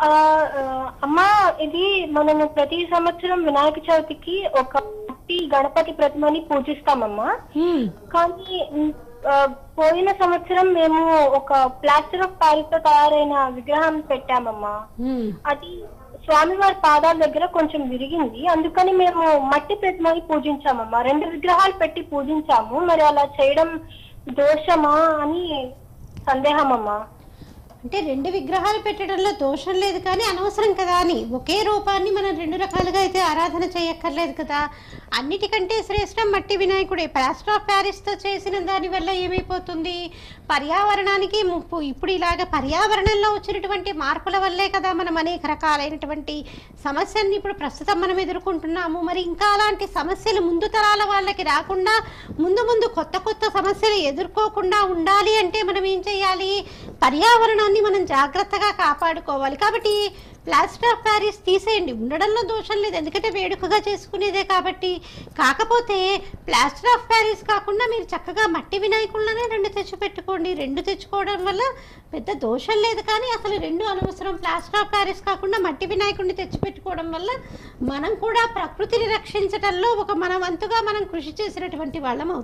ఆ, ఆ, అమ్మా ఇది మనము ప్రతి సంవత్సరం వినాయక చవితికి ఒక మట్టి గణపతి ప్రతిమని పూజిస్తామమ్మా హ్మ్. కానీ ఉమ్, ఆ, పోయిన సంవత్సరం మేము ఒక ప్లాస్టర్ ఆఫ్ ప్యారిస్ తో తయారైన విగ్రహం పెట్టామమ్మా హ్మ్. అది స్వామివారి పాదాల దగ్గర కొంచెం విరిగింది అందుకని మేము మట్టి ప్రతిమని పూజించామమ్మా రెండు విగ్రహాలు పెట్టి పూజించాము మరి అలా చేయడం దోషమా అని సందేహం అమ్మా అంటే రెండు విగ్రహాలు పెట్టడంలో దోషం లేదు కానీ అనవసరం కదా అని ఒకే రూపాన్ని మనం రెండు రకాలుగా అయితే ఆరాధన చేయక్కర్లేదు కదా అన్నిటికంటే శ్రేష్టం మట్టి వినాయకుడే ప్లాస్టర్ ఆఫ్ ప్యారిస్తో చేసిన దానివల్ల ఏమైపోతుంది పర్యావరణానికి ముప్పు ఇప్పుడు ఇలాగ పర్యావరణంలో వచ్చినటువంటి మార్పుల వల్లే కదా మనం అనేక రకాలైనటువంటి సమస్యల్ని ఇప్పుడు ప్రస్తుతం మనం ఎదుర్కొంటున్నాము మరి ఇంకా అలాంటి సమస్యలు ముందు తరాల వాళ్ళకి రాకుండా ముందు ముందు కొత్త కొత్త సమస్యలు ఎదుర్కోకుండా ఉండాలి అంటే మనం ఏం చేయాలి పర్యావరణాన్ని మనం జాగ్రత్తగా కాపాడుకోవాలి కాబట్టి ప్లాస్టర్ ఆఫ్ ప్యారిస్ తీసేయండి ఉండడంలో దోషం లేదు ఎందుకంటే వేడుకగా చేసుకునేదే కాబట్టి కాకపోతే ప్లాస్టర్ ఆఫ్ ప్యారిస్ కాకుండా మీరు చక్కగా మట్టి వినాయకులనే రెండు తెచ్చి పెట్టుకోండి రెండు తెచ్చుకోవడం వల్ల పెద్ద దోషం లేదు కానీ అసలు రెండు అనవసరం ప్లాస్టర్ ఆఫ్ ప్యారిస్ కాకుండా మట్టి వినాయకుడిని తెచ్చిపెట్టుకోవడం వల్ల మనం కూడా ప్రకృతిని రక్షించడంలో ఒక మన వంతుగా మనం కృషి చేసినటువంటి వాళ్ళం అవుతాం